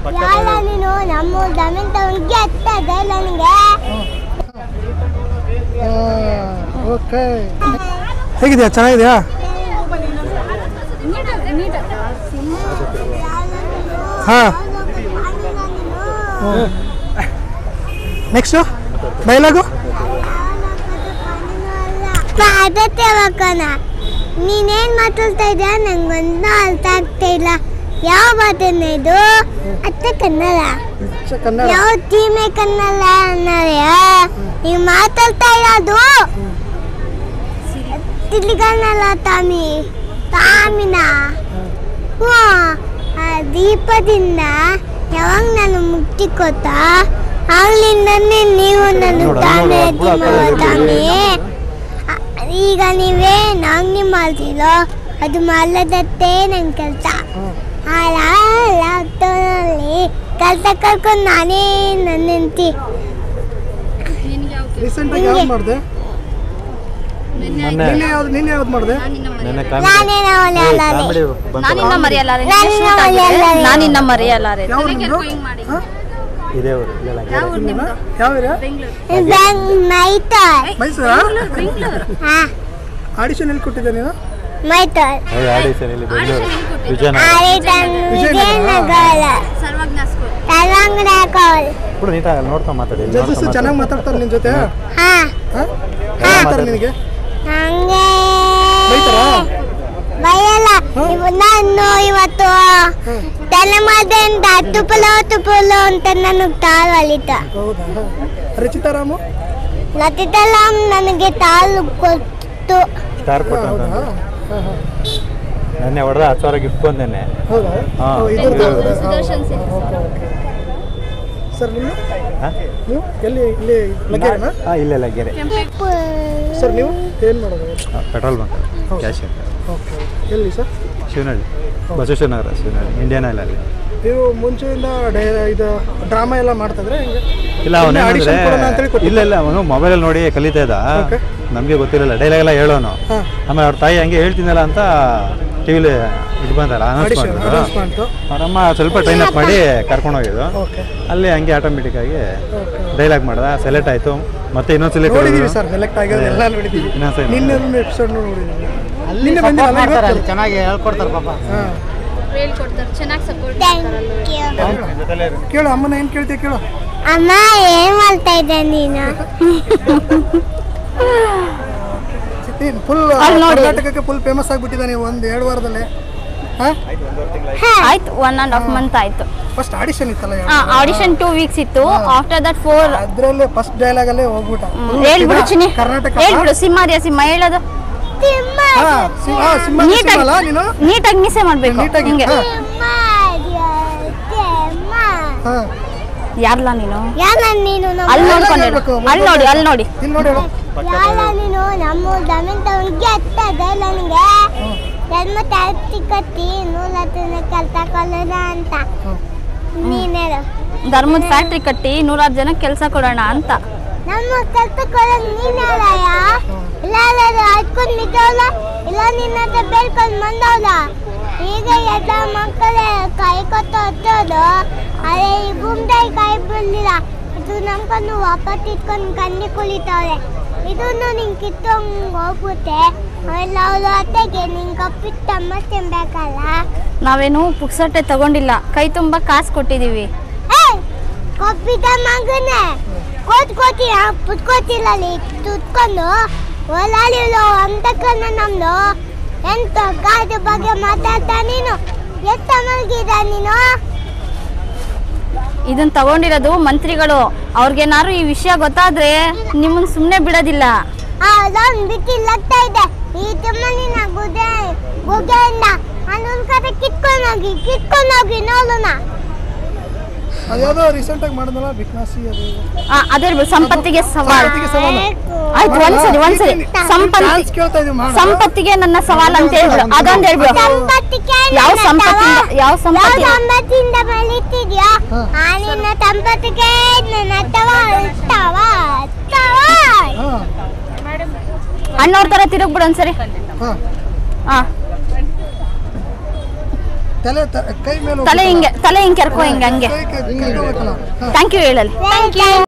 ಯಾರ ನೀನು ನಮ್ಮ ಜಮೀನ್ ತಗೊಂಡ್ಗೆ ಹತ್ತದ ನನಗೆ ಓಕೆ ಹೇಗಿದೆಯಾ ಚೆನ್ನಾಗಿದೆಯಾ ಹಾಂ ನೆಕ್ಸ್ಟು ಡೈಲಾಗು ಅದಕ್ಕೆ ಹೋಗೋಣ ನೀನೇನ್ ಮಾತಾಡ್ತಾ ಇದ್ಯಾ ನಂಗೊಂದು ಅರ್ಥ ಆಗ್ತಾ ಇಲ್ಲ ಯಾವ ಮಾತನ್ನ ಇದು ಅತ್ತ ಕನ್ನಡ ಕನ್ನಡ ಯಾವ ಟೀಮೆ ಕನ್ನಡ ಅನ್ನೋದೇ ನೀವು ಮಾತಾಡ್ತಾ ಇರೋದು ತಿಳ್ಕನ್ನಲ್ಲ ತಾಮಿ ತಾಮಿನ ಹ್ಞೂ ಆ ದೀಪದಿಂದ ಯಾವಾಗ ನಾನು ಮುಕ್ತಿ ಕೊತ್ತ ಆಗ್ಲಿಂದನೇ ನೀವು ನನ್ನ ತಾಮಿ ತಾಮಿ ಆ, ಈಗ ನೀವೇ ನಂಗೆ ಮಾಡ್ತಿರೋ ಅದು ಮಾಡದತ್ತೆ ನನ್ನ ಕೆಲಸ ಹಾಳಾಗ್ತದಲ್ಲಿ ಕೆಲಸ ಕರ್ಕೊಂಡು ನಾನೇ ನನ್ನ ಹೆಂಡ್ತಿ ರೀಸೆಂಟಾಗಿ ಯಾವ್ದು ಮಾಡಿದೆ ಮೊನ್ನೆ ನಿನ್ನೆ ಯಾವ್ದು ನಿನ್ನೆ ಯಾವ್ದು ಮಾಡಿದೆ ನೆನ್ನೆ ನಾನೇ ಕಾಮಿಡಿ ಅವಳೆ ಕಾಮಿಡಿ ನಾನಿನ್ನ ಮರೆಯಲಾರೆ ನಾನಿನ್ನ ಮರೆಯಲಾರೆ. ನಾನಿನ್ನ ಮರೆಯಲಾರೆ ಯಾವ ನಿಮ್ದು ಹಾಂ ಇದೇ ಊರು ಇಲ್ಲೆಲ್ಲ ಗೆರೆ. ಯಾವ ಏರಿಯಾ ಬ್ಯಾಂಕ್ ಮೈತರ್ ಮೈಸೂರಾ ಹಾ ಆಡಿಷನ್ ಎಲ್ಲಿ ಕೊಟ್ಟಿದ್ದೆ ನೀನು ಮೈತರ್ ಏ, ಆಡಿಷನ್ ಇಲ್ಲಿ ಬೆಂಗಳೂರು ವಿಜಯನಗರ ಆಡಿಟನ್ ವಿಜಯನಗರ ತಲಂಗಡ ಕಾಲ್ ಕೂಡ ನೀಟಾಗಿ ನೋಡ್ತಾ ಮಾತಾಡಿ ಇಲ್ಲಿ ಜಡ್ಜಸ್ ನೋಡ್ತಾ ಚೆನ್ನಾಗಿ ಮಾತಾಡ್ತಾರೆ ನಿನ್ನ ಜೊತೆ ಹಾ ಹಾಂ ಹೇಳ್ತಾರೆ ನಿನಗೆ ನಂಗೆ ಬೈತಾರಾ? ಬೈಯಲ್ಲ ಇವ್ ನಾನು ಇವತ್ತು ತಲೆಮಾದಿಂದ ತುಪ್ಪಲು ತುಪ್ಪಲು ಅಂತ ನನಗೆ ತಾಳು ಅಲಿತ ಹೌದಾ ರಚಿತಾರಾಮು ಲತಿತಲಾಮ್ ನನಗೆ ತಾಳು ಕೊಟ್ಟು ಸ್ಟಾರ್ ಕೊಟ್ಟು ಹೌದಾ ಅಂತಂದು ಹಾಂ ಹಾಂ ನೆನ್ನೆ ಹೊಡೆದ ಹತ್ತು ಸಾವಿರ ಗಿಫ್ಟ್ ಬಂದೇನೆ ಹೌದಾ ಹಾ. ಓ, ಇದ್ರದ್ದು ಇದು- ಹೌದಾ? Sudarshan silks. Okay, okay. Sir ನಿಮ್ಮ ಹಾಂ ನೀವು ಎಲ್ಲಿ ಇಲ್ಲಿ ಲಗೇರಿನಾ ಹಾಂ ಇಲ್ಲೆಲ್ಲ ಗೆರೆ ಸರ್ ನೀವು ಏನು ಮಾಡೋದು ಪೆಟ್ರೋಲ್ ಬಂಕ್ ಕ್ಯಾಶಿಯರ್ ಓಕೆ ಎಲ್ಲಿ sir Shivanahalli Basaveshwara Nagara Shivanahalli Indian Oil ಅಲ್ಲಿ ನೀವು ಮುಂಚೆಯಿಂದ ಡೈ ಇದು ಡ್ರಾಮಾ ಎಲ್ಲ ಮಾಡ್ತಿದ್ರೆ ಹಿಂಗೆ ಇಲ್ಲ ಅವನು ಸುಮ್ನೆ audition ಕೊಡೋಣ ಅಂತೇಳಿ ಇಲ್ಲ ಕೊಟ್ಟಿದ್ದ? ಇಲ್ಲ ಅವನು ಮೊಬೈಲಲ್ಲಿ ನೋಡಿ ಕಲಿತಾ ಇದ್ದ Okay. ನಮಗೆ ಗೊತ್ತಿರಲಿಲ್ಲ ಡೈಲಾಗ್ ಎಲ್ಲ ಹೇಳೋನು ಹಾಂ ಆಮೇಲೆ ಅವ್ರ ತಾಯಿ ಹಂಗೆ ಹೇಳ್ತೀನಲ್ಲ ಅಂತ ಟಿವಿಲಿ ಇದು ಬಂತಲ್ಲ ಅನೌನ್ಸ್ ಆಡಿಷನ್ ಮಾಡಿದ್ರು ಅನೌನ್ಸ್ ಮಾಡ್ತು ಅವರಮ್ಮ ಸ್ವಲ್ಪ ಟ್ರೈನ್ ಅಪ್ ಮಾಡಿ ಕರ್ಕೊಂಡು ಹೋಗಿದ್ದು ಓಕೆ ಅಲ್ಲಿ ಹಂಗೆ ಆಟೋಮೆಟಿಕ್ ಆಗಿ ಓಕೆ ಡೈಲಾಗ್ ಮಾಡ್ದ ಸೆಲೆಕ್ಟ್ ಆಯಿತು ಮತ್ತೆ ಇನ್ನೊಂದು ಸೆಲೆಕ್ಟ್ ನೋಡಿದೀವಿ ಸರ್ ಸೆಲೆಕ್ಟ್ ಆಗಿರೋದು ಎಲ್ಲ ನೋಡಿದೀವಿ ಇನ್ನೊಂದ್ಸರಿ ನಿನ್ನೆ ಎಪಿಸೋಡ್ ನೋಡಿದೀವಿ ನಿನ್ನೆ ಬಂದಿಲ್ಲ ಚೆನ್ನಾಗಿ ಹೇಳ್ಕೊಡ್ತಾರೆ ಪಾಪ ಹಾಂ ಹೇಳ್ಕೊಡ್ತಾರೆ ಚೆನ್ನಾಗಿ ಸಪೋರ್ಟ್ ಥ್ಯಾಂಕ್ ಯು ಕೇಳು ಅಮ್ಮನ ಏನು ಕೇಳ್ತೀಯ ಕೇಳು ಅಮ್ಮ ಏನ್ ಮಾಡ್ತಾ ಇದ್ದೆ ನೀನು ಫುಲ್ ಅಲ್ಲಿ ನೋಡಿ. ಕರ್ನಾಟಕಕ್ಕೆ ಫುಲ್ ಫೇಮಸ್ ಆಗಿಬಿಟ್ಟಿದ್ದಾನೆ ಒಂದು ಎರಡು ವಾರದಲ್ಲಿ ಹಾಂ ಆಯ್ತು ಒನ್ ಆ್ಯಂಡ್ ಹಾಫ್ ಮಂತ್ ಆಯ್ತು ಫಸ್ಟ್ ಆಡಿಷನ್ ಇತ್ತಲ್ಲ ಆಡಿಷನ್ ಟೂ ವೀಕ್ಸ್ ಇತ್ತು ಆಫ್ಟರ್ ದಟ್ ಫೋರ್ ಅದರಲ್ಲೇ ಫಸ್ಟ್ ಡೈಲಾಗಲ್ಲೇ ಹೋಗ್ಬಿಟ್ಟ ಹೇಳ್ಬಿಡು ಚಿನಿ ಕರ್ನಾಟಕ ಹೇಳ್ಬಿಡು ಸಿಂಹಾರಿಯ ಸಿಂಹ ಹೇಳೋದು ತಿಮ್ಮ ಹಾ, ಸಿ- ಹಾ, ಸಿಂಹ ನೀಟಾಗಿ ಸಿಂಹಲ್ಲ ನೀನು ನೀಟಾಗಿ ಮೀಸೆ ಮಾಡ್ಬೇಕು ನೀಟಾಗಿ ಹಿಂಗೆ ಹಾ, ತಿಮ್ಮ ತಿಮ್ಮ ಹಾ. ಯಾರಲ್ಲ ನೀನು ಯಾರ ನೀನು ನಮ್ಮ ಅಲ್ಲಿ ನೋಡ್ಕೊಂಡು ಹೇಳ್ಬೇಕು, ಅಲ್ಲಿ ನೋಡಿ ಅಲ್ಲಿ ನೋಡಿ ಇಲ್ಲಿ ನೋಡಿ ಹೇಳು ಯಾರ ನೀನು ನಮ್ಮ ಜಮೀನ್ ತಗೊಂಡ್ಗೆ ಹತ್ತದ ನನಗೆ ಜನ್ಮ ತಾಯಿ ಕಟ್ಟಿ ನೂಲತ್ತನ ಕೆಲಸ ಕೊಲ್ಲೋಣ ಅಂತ ನೀನೇಳು ಧರ್ಮದ ಫ್ಯಾಕ್ಟ್ರಿ ಕಟ್ಟಿ ನೂರಾರು ಜನಕ್ಕೆ ಕೆಲಸ ಕೊಡೋಣ ಅಂತ ನಮ್ಮ ಕೆಲಸ ಕೊಡೋದು ನೀನೇಳಯ್ಯ ಇಲ್ಲ ಇಲ್ಲ ಹಚ್ಕೊಂಡು ನಿಂತವಲ್ಲ ಇಲ್ಲ ನಿನ್ನ ಹತ್ರ ಬೇಡ್ಕೊಂಡು ಬಂದವಲ್ಲ ಈಗ ಎಲ್ಲ ಮಕ್ಕಳೇ ಕೈ ಕೊಟ್ಟು ಹತ್ತೋದು ಅದೇ ಈ ಭೂಮಿದಾಗಿ ಕೈ ಬಿಡಲಿಲ್ಲ ಇದು ನಮ್ಕೊಂಡು ವಾಪಸ್ ಇಟ್ಕೊಂಡು ಕಣ್ಣಿ ಕುಳಿತವ್ರೆ ಇದನ್ನು ನಿಂಗೆ ಕಿತ್ತೊಂಗ್ ಹೋಗ್ಬಿಟ್ಟೆ ಆಮೇಲೆ ಅವ್ರು ಅತ್ತೆಗೆ ನಿಂಗೆ ಕಪ್ಪಿಟ್ಟು ತಮ್ಮಸ್ ತಿನ್ಬೇಕಲ್ಲ ನಾವೇನು ಪುಕ್ಸಟ್ಟೆ ತಗೊಂಡಿಲ್ಲ ಕೈ ತುಂಬ ಕಾಸು ಕೊಟ್ಟಿದ್ದೀವಿ ಏಯ್ ಕಪ್ಪಿದ ಮಗನೇ ಕೋತ್ ಕೋತಿ ಪುಟ್ಕೋತಿಲ್ಲ ಅಲ್ಲಿ ತುತ್ಕೊಂಡು ಓಲಾಡಿಲ್ಲ ಅಂತ ಕಣ್ಣ ನಮ್ದು ಎಂತ ಕಾಯ್ದೆ ಬಗ್ಗೆ ಮಾತಾಡ್ತಾ ನೀನು ಎತ್ತ ಮಲಗಿದ ನೀನು ಇದನ್ನ ತಗೊಂಡಿರೋದು ಮಂತ್ರಿಗಳು ಅವ್ರಿಗೇನಾದ್ರು ಈ ವಿಷಯ ಗೊತ್ತಾದ್ರೆ ನಿಮ್ಮನ್ನ ಸುಮ್ಮನೆ ಬಿಡೋದಿಲ್ಲ ಅದೊಂದು ಬಿಟ್ಟಿಲ್ಲಗ್ತಾ ಇದೆ ಈ ತಿಮ್ಮನಿನ ಗುದೆ ಗುಗೆಯಿಂದ ಅನ್ನೊಂದು ಕಡೆ ಕಿತ್ಕೊಂಡೋಗಿ ಕಿತ್ಕೊಂಡೋಗಿ ನೋಡೋಣ ಅದ್ಯಾವುದೋ ರೀಸೆಂಟಾಗಿ ಮಾಡಿದ್ನಲ್ಲ ಬಿಕ್ನಾಸಿ ಅದು ಇದು. ಆ, ಅದೇ ಬಿಡು, ಸಂಪತ್ತಿಗೆ ಸವಾಲ್ ಸಂಪತ್ತಿಗೆ ಸವಾಲು. ಆಯ್ತು ಒಂದ್ಸರಿ ಒಂದ್ಸರಿ ಸಂಪತ್ತಿ ಚಾನ್ಸ್ ಕೇಳ್ತಾ ಇದೀವಿ ಮಾಡು. ಸಂಪತ್ತಿಗೆ ನನ್ನ ಸವಾಲ್ ಅಂತ ಹೇಳ್ಬಿಡು ಅದೊಂದು ಹೇಳ್ಬಿಡು ಸಂಪತ್ತಿಗೆ ಯಾವ ನನ್ನ ಸಂಪತ್ತಿಂದ ತವ- ಯಾವ ಸಂಪತ್ತಿ ಯಾವ ಸಂಪತ್ತಿಂದ ಬೆಳೀತಿದ್ಯಾ ಹಾ. ಆ ನಿನ್ನ ಸಂಪತ್ತಿಗೆ ನನ್ನ ತವ ತವ ತವ ಹಾ ಅಣ್ಣವ್ರ ತರ ತಿರುಗ್ಬಿಡು ಒಂದ್ಸರಿ ಹಾ ಹಾ ತಲೆ ತ- ಕೈ ಮೇಲೆ ತಲೆ ಹಿಂಗೆ ತಲೆ ಹಿಂಗೆ ಕೆರ್ಕೊ ಹಿಂಗೆ ಹಂಗೆ ಕೈ ಕೈ- ಕೆರ್ಕೋಬೇಕಲ್ಲ ಹಾ. ಥ್ಯಾಂಕ್ ಯು ಹೇಳಲಿ ಥ್ಯಾಂಕ್ ಯು